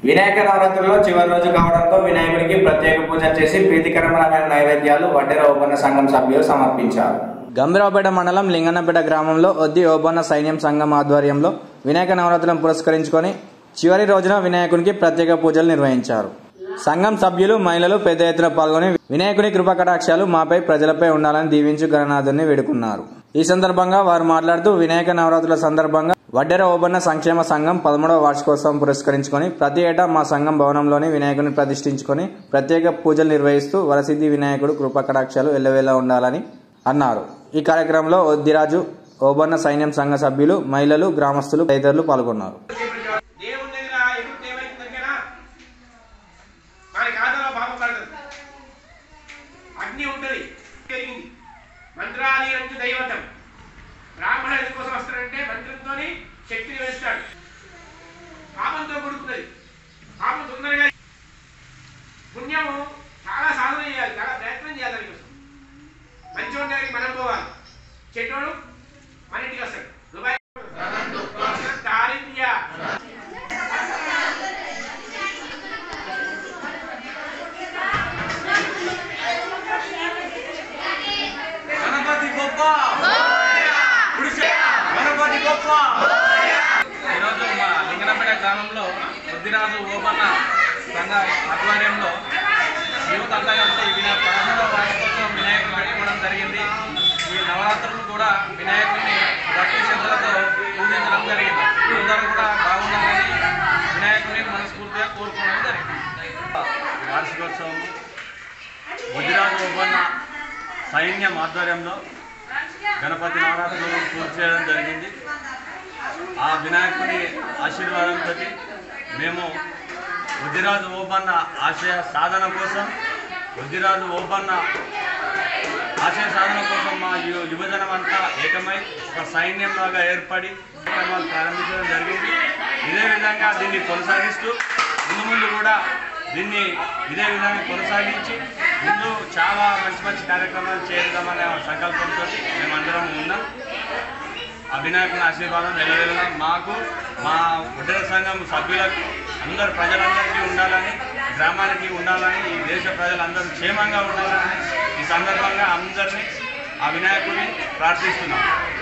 వినాయక నవరాత్రుల్లో చివరి రోజు కావడంతో వినాయకుడికి ప్రత్యేక పూజ చేసి ప్రీతికరమైన నైవేద్యాలు వడ్డెర ఓపన్న సంఘం సభ్యులు సమర్పించారు గంభీరావుపేట మండలం లింగన్నపేట గ్రామంలో ఒద్ది ఓబన్న సైన్యం సంఘం ఆధ్వర్యంలో వినాయక నవరాత్రులను పురస్కరించుకొని చివరి రోజున వినాయకునికి ప్రత్యేక పూజలు నిర్వహించారు సంఘం సభ్యులు మహిళలు పెద్ద ఎత్తున పాల్గొని వినాయకుని కృపకటాక్షాలు మాపై ప్రజలపై ఉండాలని దీవించు గణనాథుని వేడుకున్నారు ఈ సందర్భంగా వారు మాట్లాడుతూ వినాయక నవరాత్రుల సందర్భంగా వడ్డెర ఓబన్న సంక్షేమ సంఘం పదమూడవ వార్షికోత్సవం పురస్కరించుకొని ప్రతి ఏటా మా సంఘం భవనంలోని వినాయకుని ప్రతిష్ఠించుకొని ప్రత్యేక పూజలు నిర్వహిస్తూ వరసిద్ధి వినాయకుడు కృపకటాక్షాలు ఎల్లవేళ ఉండాలని అన్నారు ఈ కార్యక్రమంలో ఒద్దిరాజు ఓబన్న సైన్యం సంఘ సభ్యులు మహిళలు గ్రామస్తులు తదితరులు పాల్గొన్నారు దేవుని దగ్గర ఎప్పుడు ఏమైతుందంటేనా మన ఖాతాలో పాపం పడుతుంది అగ్ని ఉంటుంది జరిగింది మంత్రాది అంచు దైవతం బ్రాహ్మణ ఎందుకోసం వస్తాడంటే మంత్రంతో శక్తిని వేస్తాడు పాపంతో కొడుకున్నది పాపం తొందరగా పుణ్యము చాలా సాధన చేయాలి చాలా ప్రయత్నం చేయాలి దానికోసం మంచోడి దగ్గరికి మనం పోవాలి చెడ్డోడు మన ఇంటికి వస్తాడు దుబాయ్ దారిద్ర్య గణపతి గొప్ప గుడిసె గణపతి గొప్ప ఈరోజు మా లింగనపేట గ్రామంలో బుద్ధిరాజు ఓపన్న సంఘ ఆధ్వర్యంలో యువత అంతా కలిసి వినాయక పదమూడవ వార్షికోత్సవం వినాయకుడు పెట్టుకోవడం జరిగింది ఈ నవరాత్రులు కూడా వినాయకుడిని భక్తి శ్రద్ధలతో పూజించడం జరిగింది అందరూ కూడా బాగుండాలని వినాయకుడిని మనస్ఫూర్తిగా కోరుకోవడం జరిగింది వార్షికోత్సవం బుద్ధిరాజు ఓపన్న సైన్యం ఆధ్వర్యంలో గణపతి నవరాత్రులు పూర్తి చేయడం జరిగింది ఆ వినాయకుని ఆశీర్వాదంతో మేము వృద్ధిరాజు ఓపన్న ఆశయ సాధన కోసం వృద్ధిరాజు ఓపన్న ఆశయ సాధన కోసం మా యు యువజనం అంతా ఏకమై ఒక సైన్యంలాగా ఏర్పడి కార్యక్రమాలు ప్రారంభించడం జరిగింది ఇదే విధంగా దీన్ని కొనసాగిస్తూ ముందు ముందు కూడా దీన్ని ఇదే విధంగా కొనసాగించి ముందు చాలా మంచి మంచి కార్యక్రమాలు చేద్దామనే సంకల్పంతో మేమందరం ఉన్నాం ఆ వినాయకుని ఆశీర్వాదం నెలవేళ మాకు మా ఉద్యోగ సంఘం సభ్యులకు అందరు ప్రజలందరికీ ఉండాలని గ్రామానికి ఉండాలని ఈ దేశ ప్రజలందరూ క్షేమంగా ఉండాలని ఈ సందర్భంగా అందరినీ ఆ వినాయకుడిని ప్రార్థిస్తున్నాం